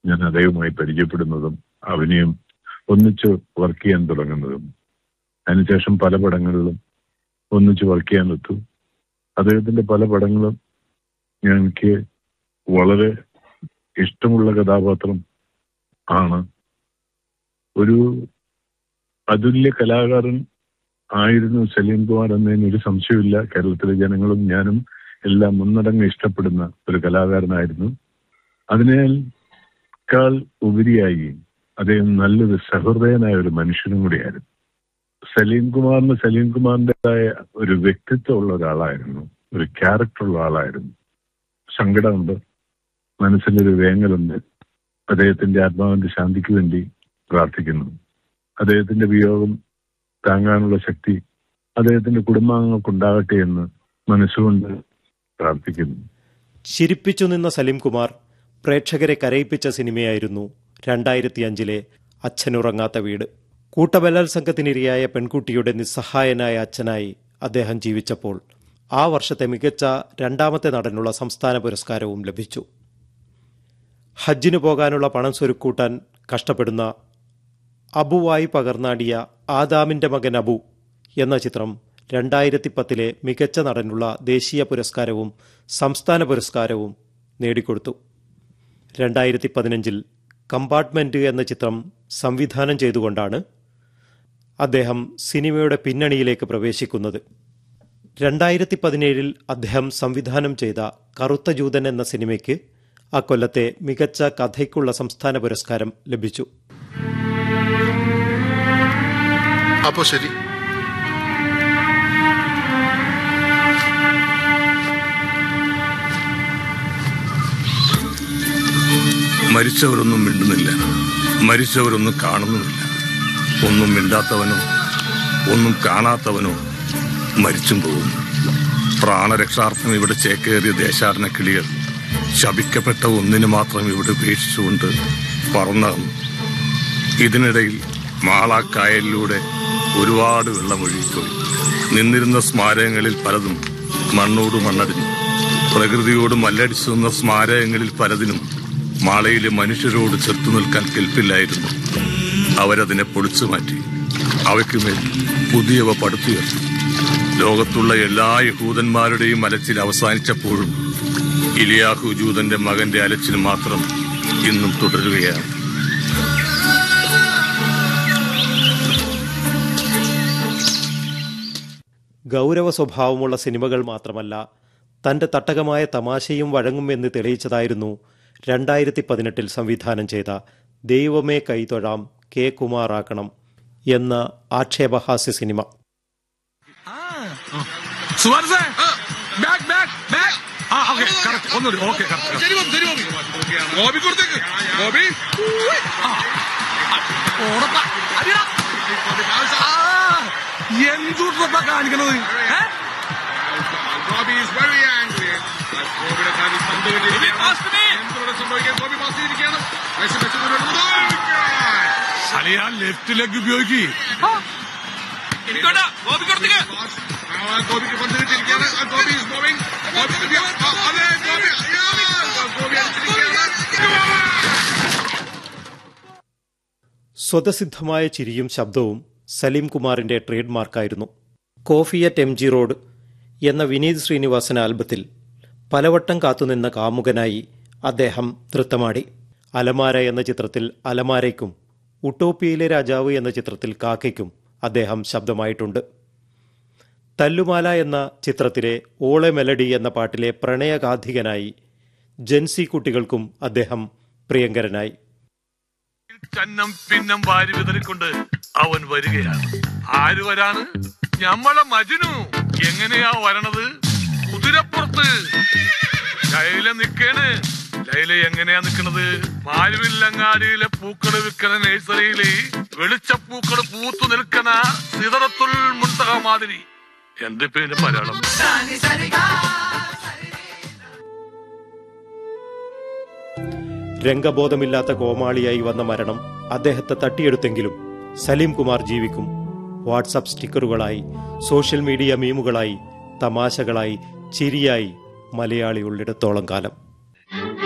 ഞാൻ അദ്ദേഹവുമായി പരിചയപ്പെടുന്നതും അഭിനയം ഒന്നിച്ച് വർക്ക് ചെയ്യാൻ തുടങ്ങുന്നതും അതിനുശേഷം പല പടങ്ങളിലും ഒന്നിച്ച് വർക്ക് ചെയ്യാൻ എത്തു അദ്ദേഹത്തിന്റെ പല പടങ്ങളും ഞാൻ എനിക്ക് വളരെ ഇഷ്ടമുള്ള കഥാപാത്രം ആണ് ഒരു അതുല്യ കലാകാരൻ ആയിരുന്നു സലീം കുമാർ എന്നതിന് ഒരു സംശയമില്ല കേരളത്തിലെ ജനങ്ങളും ഞാനും എല്ലാം മുന്നടങ്ങ് ഇഷ്ടപ്പെടുന്ന ഒരു കലാകാരനായിരുന്നു അതിനേക്കാൾ ഉപരിയായി അദ്ദേഹം നല്ലൊരു സഹൃദയനായ ഒരു മനുഷ്യനും കൂടിയായിരുന്നു സലീം കുമാറിന് സലീം കുമാറിൻ്റെതായ ഒരു വ്യക്തിത്വം ഉള്ള ഒരാളായിരുന്നു ഒരു ക്യാരക്ടർ ഉള്ള ആളായിരുന്നു സങ്കടമുണ്ട് മനസ്സിലൊരു വേങ്ങലുണ്ട് അദ്ദേഹത്തിന്റെ ആത്മാവിന്റെ ശാന്തിക്ക് വേണ്ടി പ്രാർത്ഥിക്കുന്നു അദ്ദേഹത്തിന്റെ വിയോഗം താങ്ങാനുള്ള ശക്തി അദ്ദേഹത്തിന്റെ കുടുംബാംഗങ്ങൾക്കുണ്ടാകട്ടെ എന്ന് മനസ്സുകൊണ്ട് പ്രാർത്ഥിക്കുന്നു ചിരിപ്പിച്ചു നിന്ന സലീം കുമാർ പ്രേക്ഷകരെ കരയിപ്പിച്ച സിനിമയായിരുന്നു രണ്ടായിരത്തി അഞ്ചിലെ അച്ഛനുറങ്ങാത്ത വീട് കൂട്ടബലാത്സംഗത്തിനിരയായ പെൺകുട്ടിയുടെ നിസ്സഹായനായ അച്ഛനായി അദ്ദേഹം ജീവിച്ചപ്പോൾ ആ വർഷത്തെ മികച്ച രണ്ടാമത്തെ നടനുള്ള സംസ്ഥാന പുരസ്കാരവും ലഭിച്ചു ഹജ്ജിനു പോകാനുള്ള പണം സ്വരുക്കൂട്ടാൻ കഷ്ടപ്പെടുന്ന അബുവായി പകർന്നാടിയ ആദാമിന്റെ മകൻ അബു എന്ന ചിത്രം രണ്ടായിരത്തി പത്തിലെ മികച്ച നടനുള്ള ദേശീയ പുരസ്കാരവും സംസ്ഥാന പുരസ്കാരവും നേടിക്കൊടുത്തു രണ്ടായിരത്തി പതിനഞ്ചിൽ കമ്പാർട്ട്മെന്റ് എന്ന ചിത്രം സംവിധാനം ചെയ്തുകൊണ്ടാണ് അദ്ദേഹം സിനിമയുടെ പിന്നണിയിലേക്ക് പ്രവേശിക്കുന്നത് രണ്ടായിരത്തി പതിനേഴിൽ അദ്ദേഹം സംവിധാനം ചെയ്ത കറുത്ത ജൂതൻ എന്ന സിനിമയ്ക്ക് അക്കൊല്ലത്തെ മികച്ച കഥയ്ക്കുള്ള സംസ്ഥാന പുരസ്കാരം ലഭിച്ചു അപ്പോ ശരി മരിച്ചവരൊന്നും മിണ്ടുന്നില്ല മരിച്ചവരൊന്നും കാണുന്നുമില്ല ഒന്നും മിണ്ടാത്തവനോ ഒന്നും കാണാത്തവനോ മരിച്ചും പോകുന്നു പ്രാണരക്ഷാർത്ഥം ഇവിടെ ചേക്കേറിയ ദേശാടന കിളികൾ ശപിക്കപ്പെട്ട ഒന്നിന് മാത്രം ഇവിടെ ഉപേക്ഷിച്ചുകൊണ്ട് പറന്നകന്നു ഇതിനിടയിൽ മാളാക്കായലിലൂടെ ഒരുപാട് വെള്ളമൊഴുകിപ്പോയി നിന്നിരുന്ന സ്മാരകങ്ങളിൽ പലതും മണ്ണോട് മണ്ണടിഞ്ഞു പ്രകൃതിയോട് മല്ലടിച്ചു നിന്ന സ്മാരകങ്ങളിൽ പലതിനും മാളയിലെ മനുഷ്യരോട് ചെറുത്തു നിൽക്കാൻ കെൽപ്പില്ലായിരുന്നു അവരതിനെ പൊളിച്ചു മാറ്റി അവയ്ക്കുമേൽ പുതിയവ പടുത്തുയർത്തി ലോകത്തുള്ള എല്ലാ യഹൂദന്മാരുടെയും അലച്ചിൽ അവസാനിച്ചപ്പോഴും ഇലിയാഹു ജൂതന്റെ മകന്റെ അലച്ചിൽ മാത്രം ഇന്നും തുടരുകയാണ് ഗൗരവ സ്വഭാവമുള്ള സിനിമകൾ മാത്രമല്ല തന്റെ തട്ടകമായ തമാശയും വഴങ്ങുമെന്ന് തെളിയിച്ചതായിരുന്നു രണ്ടായിരത്തി പതിനെട്ടിൽ സംവിധാനം ചെയ്ത ദൈവമേ കൈതൊഴാം കെ കുമാറാക്കണം എന്ന ആക്ഷേപഹാസ്യ സിനിമ സുവർസേ ബാക്ക് ബാക്ക് ബാക്ക് ആ ഓക്കെ കറക്റ്റ് ഒന്നുകൂടി ഓക്കെ കറക്റ്റ് ഗോപി കൊടുത്തേക്ക് ഗോപി ആ. ആ, ഓടപ്പാ. അടിയെടാ. ആ, എന്തുട്രപ്പാ കാണിക്കണത് ഏ? Bobby is very angry. ഗോപിയുടെ കാലിൽ പന്ത് കിട്ടിയിരിക്കുകയാണ്. എന്തുകൊണ്ട് സംഭവിക്കാൻ ഗോപി പാസ് ചെയ്തിരിക്കുകയാണ് മെസ്സി മെസ്സി മുന്നോട്ട് പോകുന്നു. അളിയാ ലെഫ്റ്റ് ലെഗ് ഉപയോഗിക്ക് ആ, ഗോപിക്ക് പന്ത് കിട്ടിയിരിക്കുകയാണ് ആ, ഗോപി is moving. ഗോപി ആ, അതെ, ഗോപി ആ, ഗോപി അടിച്ചിരിക്കുകയാണ് സ്വതസിദ്ധമായ ചിരിയും ശബ്ദവും സലീം കുമാറിന്റെ ട്രേഡ് മാർക്കായിരുന്നു coffee at M G road എന്ന വിനീത് ശ്രീനിവാസൻ ആൽബത്തിൽ പലവട്ടം കാത്തുനിന്ന കാമുകനായി അദ്ദേഹം നൃത്തമാടി അലമാര എന്ന ചിത്രത്തിൽ അലമാരയ്ക്കും ഉട്ടോപ്പിയയിലെ രാജാവ് എന്ന ചിത്രത്തിൽ കാക്കയ്ക്കും അദ്ദേഹം ശബ്ദമായിട്ടുണ്ട് തല്ലുമാല എന്ന ചിത്രത്തിലെ ഓളെ മെലഡി എന്ന പാട്ടിലെ പ്രണയഗാധികനായി ജൻസി കുട്ടികൾക്കും അദ്ദേഹം പ്രിയങ്കരനായി ചന്നം പിന്നം വാരി വിതറിക്കൊണ്ട് അവൻ വരികയാണ് ആര് വരാണ് ഞമ്മളെ മജുനു എങ്ങനെയാ വരണത് കുതിരപ്പുറത്ത് ലൈല നിക്കേണ് ലൈല എങ്ങനെയാ നിക്കണത് മാരുവില്ലങ്ങാടിയിലെ പൂക്കള് വിൽക്കണ നഴ്സറിയില് വെളിച്ചപ്പൂക്കള് പൂത്തു നിൽക്കണ സിതറത്തുൽ മുന്തക മാതിരി എന്ത് പേര് മലയാളം രംഗബോധമില്ലാത്ത കോമാളിയായി വന്ന മരണം അദ്ദേഹത്തെ തട്ടിയെടുത്തെങ്കിലും സലീം കുമാർ ജീവിക്കും വാട്സപ്പ് സ്റ്റിക്കറുകളായി സോഷ്യൽ മീഡിയ മീമുകളായി തമാശകളായി ചിരിയായി മലയാളി ഉള്ളിടത്തോളം കാലം